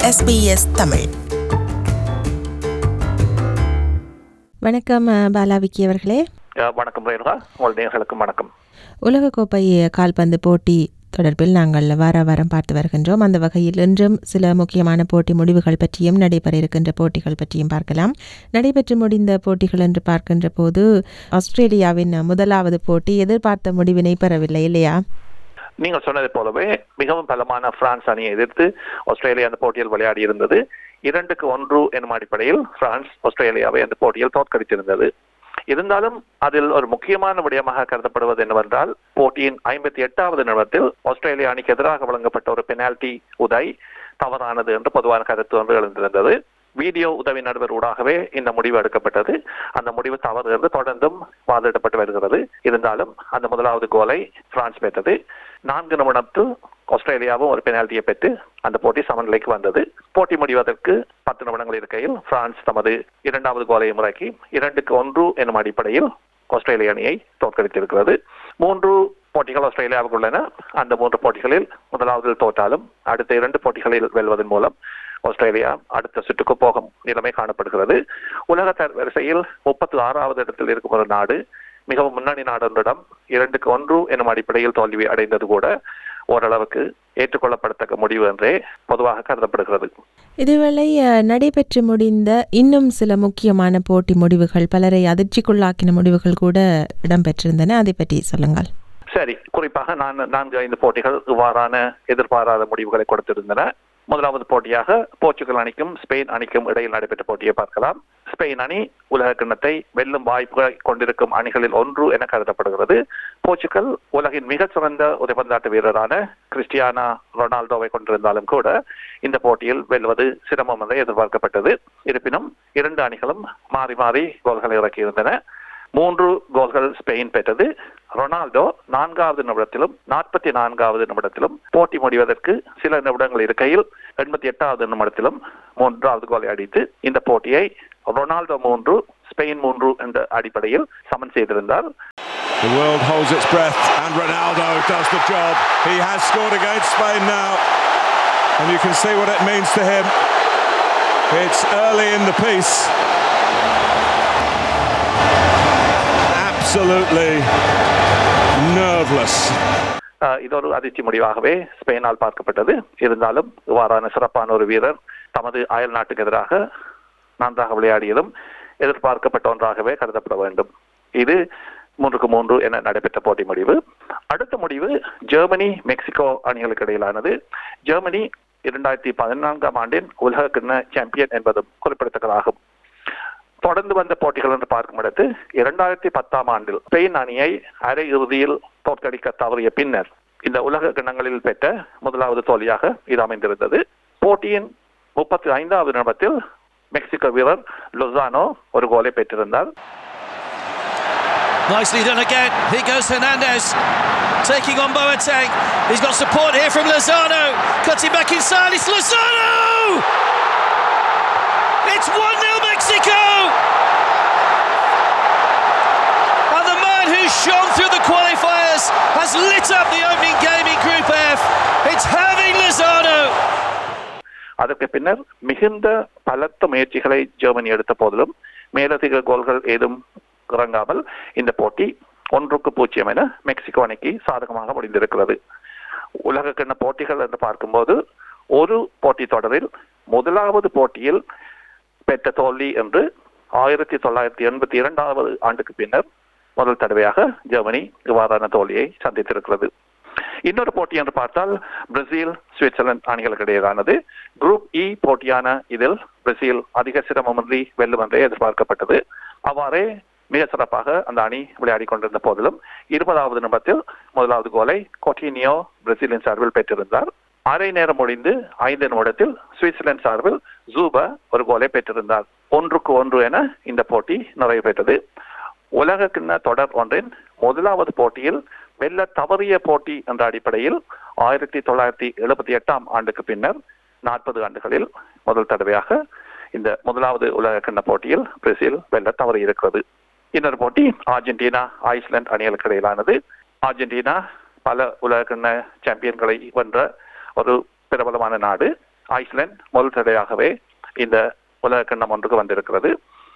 SBS Tamil வணக்கம் அஹ், பாலா விக்கி அவர்களே அஹ் வணக்கம் ரேணுகா உங்கள் நேயர்களுக்கும் வணக்கம் உலகக்கோப்பை கால்பந்து போட்டி தொடர்பில் நாங்கள் வார வாரம் பார்த்து வருகின்றோம் அந்த வகையில் இன்றும் சில முக்கியமான போட்டி முடிவுகள் பற்றியும் நடைபெற இருக்கின்ற போட்டிகள் பற்றியும் பார்க்கலாம் நடைபெற்று முடிந்த போட்டிகள் என்று பார்க்கின்ற போது ஆஸ்திரேலியாவின் முதலாவது போட்டி எதிர்பார்த்த முடிவினை பெறவில்லை இல்லையா நீங்கள் சொன்னது போலவே மிகவும் பலமான பிரான்ஸ் அணியை எதிர்த்து ஆஸ்திரேலியா அந்த போட்டியில் விளையாடி இருந்தது இரண்டுக்கு ஒன்று எனும் அடிப்படையில் பிரான்ஸ் ஆஸ்திரேலியாவை அந்த போட்டியில் தோற்கடித்திருந்தது இருந்தாலும் அதில் ஒரு முக்கியமான விடயமாக கருதப்படுவது என்னவென்றால் போட்டியின் ஐம்பத்தி எட்டாவது நிமிடத்தில் ஆஸ்திரேலியா அணிக்கு எதிராக வழங்கப்பட்ட ஒரு பெனால்டி உதை தவறானது என்று பொதுவான கருத்து ஒன்று எழுந்திருந்தது வீடியோ உதவி நடுவர் ஊடாகவே இந்த முடிவு எடுக்கப்பட்டது அந்த முடிவு தவறு என்று தொடர்ந்தும் வாதிடப்பட்டு வருகிறது இருந்தாலும் அந்த முதலாவது கோலை பிரான்ஸ் பெற்றது நான்கு நிமிடத்தில் ஆஸ்திரேலியாவும் ஒரு பெனால்டியை பெற்று அந்த போட்டி சமநிலைக்கு வந்தது போட்டி முடிவதற்கு பத்து நிமிடங்கள் இருக்கையில் பிரான்ஸ் தமது இரண்டாவது கோலை முறைக்கு இரண்டுக்கு ஒன்று எனும் அடிப்படையில் ஆஸ்திரேலிய அணியை தோற்கடித்திருக்கிறது மூன்று போட்டிகள் ஆஸ்திரேலியாவுக்கு உள்ளன அந்த மூன்று போட்டிகளில் முதலாவதில் தோற்றாலும் அடுத்த இரண்டு போட்டிகளில் வெல்வதன் மூலம் ஆஸ்திரேலியா அடுத்த சுற்றுக்கு போகும் நிலைமை காணப்படுகிறது உலக தரவரிசையில் முப்பத்தி ஆறாவது இடத்தில் இருக்கும் ஒரு நாடு மிகவும் முன்னணி நாடொன்றிடம் இரண்டுக்கு ஒன்று எனும் அடிப்படையில் தோல்வி அடைந்தது கூட ஓரளவுக்கு ஏற்றுக்கொள்ளப்படத்தக்க முடிவு என்றே பொதுவாக கருதப்படுகிறது இதுவேளை அஹ், நடைபெற்று முடிந்த இன்னும் சில முக்கியமான போட்டி முடிவுகள் பலரை அதிர்ச்சிக்குள்ளாக்கின முடிவுகள் கூட இடம்பெற்றிருந்தன அதை பற்றி சொல்லுங்கள் சரி குறிப்பாக நான் நான்கு ஐந்து போட்டிகள் இவ்வாறான எதிர்பாராத முடிவுகளை கொடுத்திருந்தன முதலாவது போட்டியாக போர்ச்சுகல் அணிக்கும் ஸ்பெயின் அணிக்கும் இடையில் நடைபெற்ற போட்டியை பார்க்கலாம் ஸ்பெயின் அணி உலக கிண்ணத்தை வெல்லும் வாய்ப்புகளை கொண்டிருக்கும் அணிகளில் ஒன்று என கருதப்படுகிறது போர்ச்சுகல் உலகின் மிகச்சிறந்த உதைபந்தாட்ட வீரரான கிறிஸ்டியானா ரொனால்டோவை கொண்டிருந்தாலும் கூட இந்த போட்டியில் வெல்வது சிரமம் என்று எதிர்பார்க்கப்பட்டது இருப்பினும் இரண்டு அணிகளும் மாறி மாறி கோல்களை இறக்கியிருந்தன மூன்று கோல்கள் ஸ்பெயின் பெற்றது ரொனால்டோ நான்காவது நிமிடத்திலும் நாற்பத்தி நான்காவது நிமிடத்திலும் போட்டி முடிவதற்கு சில நிமிடங்கள் இருக்கையில் எண்பத்தி எட்டாவது நிமிடத்திலும் மூன்றாவது கோலை அடித்து இந்த போட்டியை ரொனால்டோ மூன்று ஸ்பெயின் மூன்று என்ற அடிப்படையில் சமன் செய்திருந்தார் The world holds its breath, and Ronaldo does the job. He has scored against Spain now, and you can see what it means to him. It's early in the piece. Absolutely nerveless. அஹ், இது ஒரு அதிர்ச்சி முடிவாகவே ஸ்பெயினால் பார்க்கப்பட்டது இருந்தாலும் இவ்வாறான சிறப்பான ஒரு வீரர் தமது அயல் நாட்டுக்கு எதிராக நன்றாக விளையாடியதும் எதிர்பார்க்கப்பட்ட ஒன்றாகவே கருதப்பட வேண்டும் இது மூன்றுக்கு மூன்று என நடைபெற்ற போட்டி முடிவு அடுத்த முடிவு ஜெர்மனி மெக்சிகோ அணிகளுக்கு இடையிலானது ஜெர்மனி இரண்டாயிரத்தி பதினான்காம் ஆண்டின் உலக கிண்ண சாம்பியன் என்பதும் குறிப்பிடத்தக்கதாகும் தொடர்ந்து வந்த போட்டிகள் என்று பார்க்கும் இடத்து இரண்டாயிரத்தி பத்தாம் ஆண்டில் ஸ்பெயின் அணியை அரை இறுதியில் தோற்கடிக்க தவறிய பின்னர் இந்த உலக கிண்ணங்களில் பெற்ற முதலாவது தோல்வியாக இது அமைந்திருந்தது போட்டியின் முப்பத்தி ஐந்தாவது நிமிடத்தில் மெக்சிகோ வீரர் லொசானோ ஒரு கோலை பெற்றிருந்தார் Nicely done again. Here goes Hernandez. Taking on Boateng. He's got support here from Lozano. Cutting back inside. It's Lozano! It's 1 0 Mexico! And the man who shone through the qualifiers has lit up the opening game in Group F. It's Javi Lozano. அதற்கு பின்னர் மிகுந்த பலத்த முயற்சிகளை Germany எடுத்த போதிலும் மேலதிக கோல்கள் ஏதும் இறங்காமல் இந்த போட்டி ஒன்றுக்கு பூஜ்ஜியம் என மெக்சிகோ அணிக்கு சாதகமாக முடிந்திருக்கிறது உலக கிண்ண போட்டிகள் என்று பார்க்கும்போது ஒரு போட்டி தொடரில் முதலாவது போட்டியில் பெற்ற தோல்வி என்று ஆயிரத்தி தொள்ளாயிரத்தி எண்பத்தி இரண்டாவது ஆண்டுக்கு பின்னர் முதல் தடவையாக ஜெர்மனி இவ்வாறான தோல்வியை சந்தித்திருக்கிறது இன்னொரு போட்டி என்று பார்த்தால் பிரேசில் சுவிட்சர்லாந்து அணிகளுக்கு இடையேயானது குரூப் இ போட்டியான இதில் பிரேசில் அதிக சிரமமின்றி வெல்லும் என்றே எதிர்பார்க்கப்பட்டது அவ்வாறே மிக சிறப்பாக அந்த அணி விளையாடி கொண்டிருந்த போதிலும் இருபதாவது நிமிடத்தில் முதலாவது கோலை கொட்டினியோ பிரேசிலின் சார்பில் பெற்றிருந்தார் அரை நேரம் முடிந்து ஐந்து நிமிடத்தில் சுவிட்சர்லாந்து சார்பில் ஜூபா ஒரு கோலை பெற்றிருந்தார் ஒன்றுக்கு ஒன்று என இந்த போட்டி நிறைவு பெற்றது உலக கிண்ண தொடர் ஒன்றின் முதலாவது போட்டியில் வெல்ல தவறிய போட்டி என்ற அடிப்படையில் ஆயிரத்தி தொள்ளாயிரத்தி எழுபத்தி எட்டாம் ஆண்டுக்கு பின்னர் நாற்பது ஆண்டுகளில் முதல் தடவையாக இந்த முதலாவது உலக கிண்ண போட்டியில் பிரேசில் வெல்ல தவறி இருக்கிறது இன்னொரு போட்டி அர்ஜென்டினா ஐஸ்லாந்து அணிகளுக்கு இடையிலானது அர்ஜென்டினா பல உலக கிண்ண சாம்பியன்களை வென்ற ஒரு பிரபலமான நாடு ஐஸ்லாந்து முதல் தடையாகவே இந்த உலக கிண்ணம் ஒன்றுக்கு வந்திருக்கிறது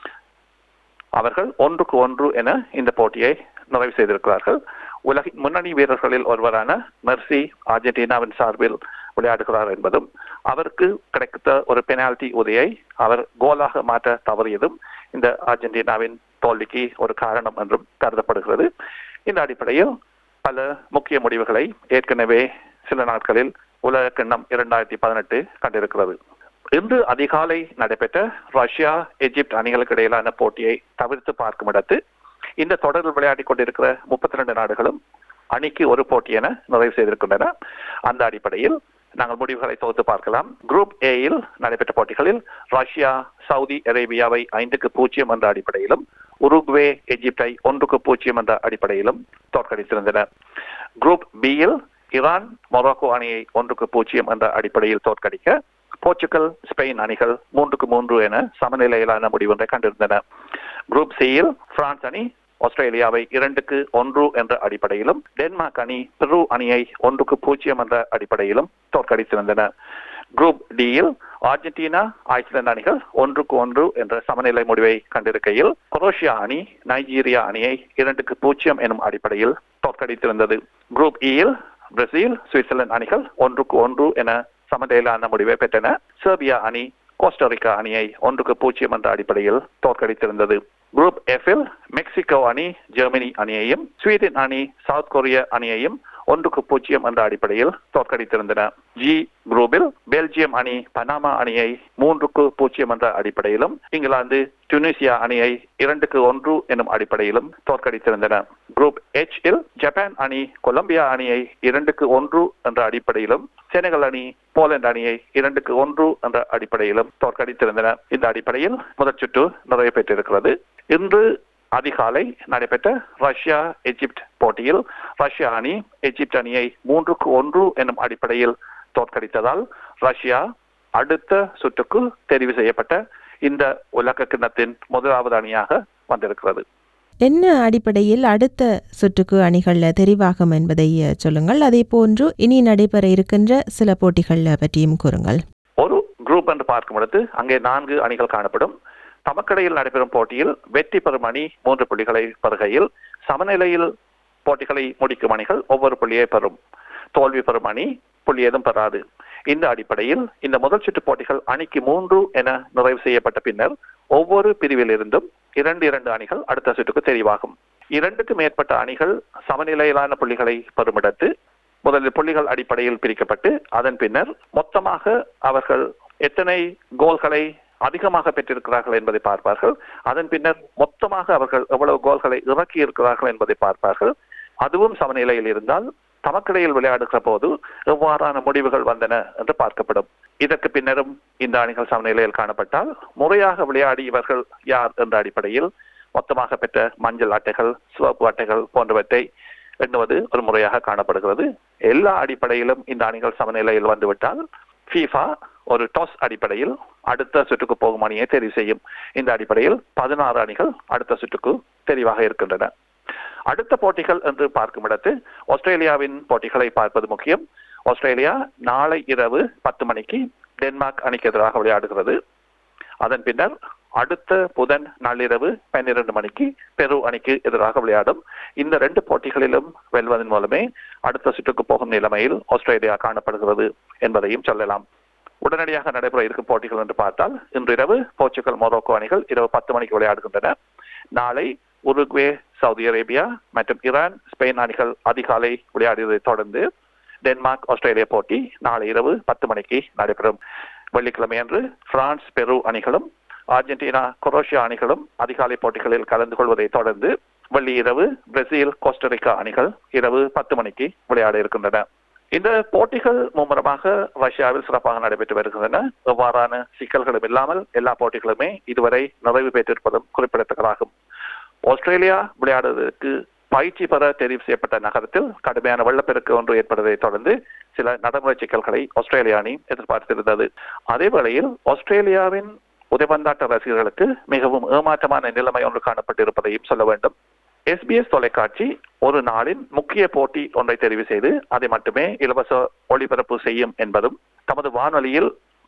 அவர்கள் ஒன்றுக்கு ஒன்று என இந்த போட்டியை நிறைவு செய்திருக்கிறார்கள் உலகின் முன்னணி வீரர்களில் ஒருவரான மெர்சி அர்ஜென்டினாவின் சார்பில் விளையாடுகிறார் என்பதும் அவருக்கு கிடைத்த ஒரு பெனால்டி உதையை அவர் கோலாக மாற்ற தவறியதும் இந்த அர்ஜென்டினாவின் தோல்விக்கு ஒரு காரணம் என்றும் கருதப்படுகிறது இந்த அடிப்படையில் பல முக்கிய முடிவுகளை ஏற்கனவே சில நாட்களில் உலக கிண்ணம் இரண்டாயிரத்தி பதினெட்டு கண்டிருக்கிறது இன்று அதிகாலை நடைபெற்ற ரஷ்யா எகிப்து அணிகளுக்கு இடையிலான போட்டியை தவிர்த்து பார்க்கும் இடத்து இந்த தொடரில் விளையாடி கொண்டிருக்கிற முப்பத்தி ரெண்டு நாடுகளும் அணிக்கு ஒரு போட்டி என நிறைவு செய்திருக்கின்றன அந்த அடிப்படையில் நாங்கள் முடிவுகளை தொகுத்து பார்க்கலாம் குரூப் ஏயில் நடைபெற்ற போட்டிகளில் ரஷ்யா சவுதி அரேபியாவை ஐந்துக்கு பூஜ்ஜியம் என்ற அடிப்படையிலும் உருகுவே எகிப்தை ஒன்றுக்கு பூஜ்ஜியம் என்ற அடிப்படையிலும் தோற்கடித்திருந்தன குரூப் பியில் ஈரான் மொராக்கோ அணியை ஒன்றுக்கு பூஜ்ஜியம் என்ற அடிப்படையில் தோற்கடிக்க போர்ச்சுகல் ஸ்பெயின் அணிகள் மூன்றுக்கு மூன்று என சமநிலையிலான முடிவொன்றை கண்டிருந்தன குரூப் சியில் பிரான்ஸ் அணி ஆஸ்திரேலியாவை இரண்டுக்கு ஒன்று என்ற அடிப்படையிலும் டென்மார்க் அணி பெரு அணியை ஒன்றுக்கு பூஜ்ஜியம் என்ற அடிப்படையிலும் தோற்கடித்திருந்தன குரூப் டியில் அர்ஜென்டினா ஐஸ்லாந்து அணிகள் ஒன்றுக்கு ஒன்று என்ற சமநிலை முடிவை கண்டிருக்கையில் கொரோஷியா அணி நைஜீரியா அணியை இரண்டுக்கு பூஜ்ஜியம் எனும் அடிப்படையில் தோற்கடித்திருந்தது குரூப் இயில் பிரேசில் சுவிட்சர்லாந்து அணிகள் ஒன்றுக்கு ஒன்று என சமநிலையிலான முடிவை பெற்றன செர்பியா அணி கோஸ்டரிக்கா அணியை ஒன்றுக்கு பூஜ்ஜியம் என்ற அடிப்படையில் தோற்கடித்திருந்தது குரூப் எஃபில் மெக்சிகோ அணி ஜெர்மனி அணியையும் ஸ்வீடன் அணி சவுத் கொரிய அணியையும் ஒன்றுக்கு பூஜ்ஜியம் என்ற அடிப்படையில் தோற்கடித்திருந்தன ஜி குரூப்பில் பெல்ஜியம் அணி பனாமா அணியை மூன்றுக்கு பூஜ்ஜியம் என்ற அடிப்படையிலும் இங்கிலாந்து டுனிசியா அணியை இரண்டுக்கு ஒன்று எனும் அடிப்படையிலும் தோற்கடித்திருந்தன குரூப் எச் இல் ஜப்பான் அணி கொலம்பியா அணியை இரண்டுக்கு ஒன்று என்ற அடிப்படையிலும் செனகல் அணி போலந்து அணியை இரண்டுக்கு ஒன்று என்ற அடிப்படையிலும் தோற்கடித்திருந்தன இந்த அடிப்படையில் முதற் சுற்று நிறைவு பெற்றிருக்கிறது இன்று அதிகாலை நடைபெற்ற ரஷ்யா எஜிப்ட் போட்டியில் ரஷ்யா அணி எஜிப்ட் அணியை மூன்றுக்கு ஒன்று எனும் அடிப்படையில் தோற்கடித்ததால் ரஷ்யா அடுத்த சுற்றுக்கு தெரிவு செய்யப்பட்ட இந்த உலக கிண்ணத்தின் முதலாவது அணியாக வந்திருக்கிறது என்ன அடிப்படையில் அடுத்த சுற்றுக்கு அணிகள் தெரிவாகும் என்பதை அஹ், சொல்லுங்கள் அதே போன்று இனி நடைபெற இருக்கின்ற சில போட்டிகள் பற்றியும் கூறுங்கள் ஒரு குரூப் என்று பார்க்கும் பொழுது அங்கே நான்கு அணிகள் காணப்படும் தமக்கடையில் நடைபெறும் போட்டியில் வெற்றி பெறும் அணி மூன்று புள்ளிகளை பெறுகையில் சமநிலையில் போட்டிகளை முடிக்கும் அணிகள் ஒவ்வொரு புள்ளியை பெறும் தோல்வி பெறும் அணி புள்ளி ஏதும் பெறாது இந்த அடிப்படையில் இந்த முதல் சுற்று போட்டிகள் அணிக்கு மூன்று என நிறைவு செய்யப்பட்ட பின்னர் ஒவ்வொரு பிரிவில் இருந்தும் இரண்டு இரண்டு அணிகள் அடுத்த சுற்றுக்கு தெரிவாகும் இரண்டுக்கு மேற்பட்ட அணிகள் சமநிலையிலான புள்ளிகளை பெறுமிடத்து முதலில் புள்ளிகள் அடிப்படையில் பிரிக்கப்பட்டு அதன் பின்னர் மொத்தமாக அவர்கள் எத்தனை கோல்களை அதிகமாக பெற்றிருக்கிறார்கள் என்பதை பார்ப்பார்கள் அதன் பின்னர் மொத்தமாக அவர்கள் எவ்வளவு கோல்களை இறக்கி இருக்கிறார்கள் என்பதை பார்ப்பார்கள் அதுவும் சமநிலையில் இருந்தால் தமக்கிடையில் விளையாடுகிற போது எவ்வாறான முடிவுகள் வந்தன என்று பார்க்கப்படும் இதற்கு பின்னரும் இந்த அணிகள் சமநிலையில் காணப்பட்டால் முறையாக விளையாடி இவர்கள் யார் என்ற அடிப்படையில் மொத்தமாக பெற்ற மஞ்சள் அட்டைகள் சிவப்பு அட்டைகள் போன்றவற்றை எண்ணுவது ஒரு முறையாக காணப்படுகிறது எல்லா அடிப்படையிலும் இந்த அணிகள் சமநிலையில் வந்துவிட்டால் ஃபீஃபா ஒரு டாஸ் அடிப்படையில் அடுத்த சுற்றுக்கு போகும் அணியை தெரிவு செய்யும் இந்த அடிப்படையில் பதினாறு அணிகள் அடுத்த சுற்றுக்கு தெரிவாக இருக்கின்றன அடுத்த போட்டிகள் என்று பார்க்கும் இடத்து ஆஸ்திரேலியாவின் போட்டிகளை பார்ப்பது முக்கியம் ஆஸ்திரேலியா நாளை இரவு பத்து மணிக்கு டென்மார்க் அணிக்கு எதிராக விளையாடுகிறது அதன் பின்னர் அடுத்த புதன் நள்ளிரவு பன்னிரண்டு மணிக்கு பெரு அணிக்கு எதிராக விளையாடும் இந்த ரெண்டு போட்டிகளிலும் வெல்வதன் மூலமே அடுத்த சுற்றுக்கு போகும் நிலைமையில் ஆஸ்திரேலியா காணப்படுகிறது என்பதையும் சொல்லலாம் உடனடியாக நடைபெற இருக்கும் போட்டிகள் என்று பார்த்தால் இன்று இரவு போர்ச்சுகல் மொரோக்கோ அணிகள் இரவு பத்து மணிக்கு விளையாடுகின்றன நாளை உருகுவே சவுதி அரேபியா மற்றும் ஈரான் ஸ்பெயின் அணிகள் அதிகாலை விளையாடியதை தொடர்ந்து டென்மார்க் ஆஸ்திரேலியா போட்டி நாளை இரவு பத்து மணிக்கு நடைபெறும் வெள்ளிக்கிழமை அன்று பிரான்ஸ் பெரு அணிகளும் அர்ஜென்டினா கொரோஷியா அணிகளும் அதிகாலை போட்டிகளில் கலந்து கொள்வதை தொடர்ந்து வெள்ளி இரவு பிரேசில் கோஸ்டரிக்கா அணிகள் இரவு பத்து மணிக்கு விளையாட இருக்கின்றன இந்த போட்டிகள் மும்முரமாக ரஷ்யாவில் சிறப்பாக நடைபெற்று வருகின்றன எவ்வாறான சிக்கல்களும் இல்லாமல் எல்லா போட்டிகளுமே இதுவரை நிறைவு பெற்றிருப்பதும் குறிப்பிடத்தக்கதாகும் ஆஸ்திரேலியா விளையாடுவதற்கு பயிற்சி பெற தெரிவு செய்யப்பட்ட நகரத்தில் கடுமையான வெள்ளப்பெருக்கு ஒன்று ஏற்பட்டதை தொடர்ந்து சில நடைமுறை சிக்கல்களை ஆஸ்திரேலியா அணி எதிர்பார்த்திருந்தது அதே வேளையில் ஆஸ்திரேலியாவின் உதைபந்தாட்ட ரசிகர்களுக்கு மிகவும் ஏமாற்றமான நிலைமை ஒன்று காணப்பட்டிருப்பதையும் சொல்ல வேண்டும் எஸ்பிஎஸ் தொலைக்காட்சி ஒரு நாளின் முக்கிய போட்டி ஒன்றை தெரிவு செய்து அதை மட்டுமே இலவச ஒளிபரப்பு செய்யும் என்பதும் தமது வானொலியில்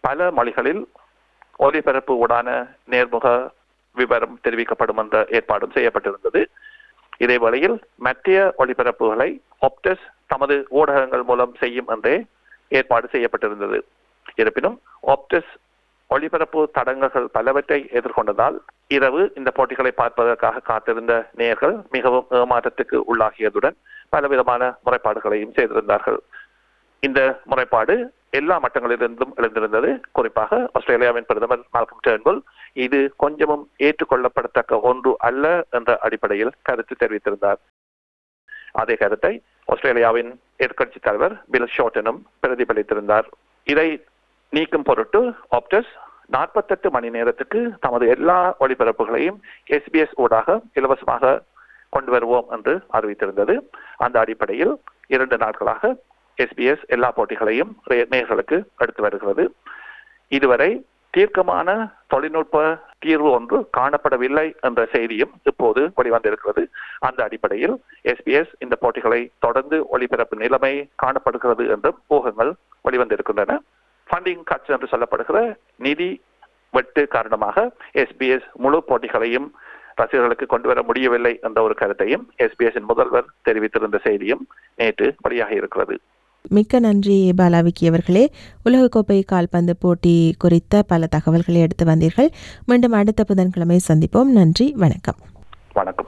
பல மொழிகளில் ஒலிபரப்பு ஊடான நேர்முக விவரம் தெரிவிக்கப்படும் என்ற ஏற்பாடும் செய்யப்பட்டிருந்தது இதே வேளையில் மத்திய ஒலிபரப்புகளை ஒப்டஸ் தமது ஊடகங்கள் மூலம் செய்யும் என்றே ஏற்பாடு செய்யப்பட்டிருந்தது இருப்பினும் ஆப்டஸ் ஒளிபரப்பு தடங்கல்கள் பலவற்றை எதிர்கொண்டதால் இரவு இந்த போட்டிகளை பார்ப்பதற்காக காத்திருந்த நேயர்கள் மிகவும் ஏமாற்றத்துக்கு உள்ளாகியதுடன் பலவிதமான முறைப்பாடுகளையும் செய்திருந்தார்கள் இந்த முறைப்பாடு எல்லா மட்டங்களிலிருந்தும் எழுந்திருந்தது குறிப்பாக ஆஸ்திரேலியாவின் பிரதமர் மால்கம் டேர்ன்புல் இது கொஞ்சமும் ஏற்றுக்கொள்ளப்படத்தக்க ஒன்று அல்ல என்ற அடிப்படையில் கருத்து தெரிவித்திருந்தார் அதே கருத்தை ஆஸ்திரேலியாவின் எதிர்க்கட்சி தலைவர் பில் ஷோட்டனும் பிரதிபலித்திருந்தார் இதை நீக்கும் பொருட்டு ஆப்டஸ் நாற்பத்தெட்டு மணி நேரத்துக்கு தமது எல்லா ஒளிபரப்புகளையும் எஸ்பிஎஸ் ஊடாக இலவசமாக கொண்டு வருவோம் என்று அறிவித்திருந்தது அந்த அடிப்படையில் இரண்டு நாட்களாக எஸ்பிஎஸ் எல்லா போட்டிகளையும் நேர்களுக்கு எடுத்து வருகிறது இதுவரை தீர்க்கமான தொழில்நுட்ப தீர்வு ஒன்று காணப்படவில்லை என்ற செய்தியும் இப்போது வெளிவந்திருக்கிறது அந்த அடிப்படையில் எஸ்பிஎஸ் இந்த போட்டிகளை தொடர்ந்து ஒளிபரப்பு நிலைமை காணப்படுகிறது என்றும் ஊகங்கள் வெளிவந்திருக்கின்றன ஃபண்டிங் கட்ஸ் என்று சொல்லப்படுகிற நிதி வெட்டு காரணமாக எஸ்பிஎஸ் முழு போட்டிகளையும் ரசிகர்களுக்கு கொண்டு வர முடியவில்லை என்ற ஒரு கருத்தையும் எஸ்பிஎஸ்ஸின் முதல்வர் தெரிவித்திருந்த செய்தியும் நேற்று வெளியாகி இருக்கிறது மிக்க நன்றி பாலாவிக்கி அவர்களே உலகக்கோப்பை கால்பந்து போட்டி குறித்த பல தகவல்களை எடுத்து வந்தீர்கள் மீண்டும் அடுத்த புதன்கிழமை சந்திப்போம் நன்றி வணக்கம் வணக்கம்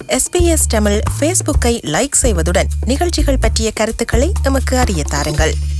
எஸ்பிஎஸ் தமிழ் ஃபேஸ்புக்கை லைக் செய்வதுடன் நிகழ்ச்சிகள் பற்றிய கருத்துக்களை எமக்கு அறிய தாருங்கள்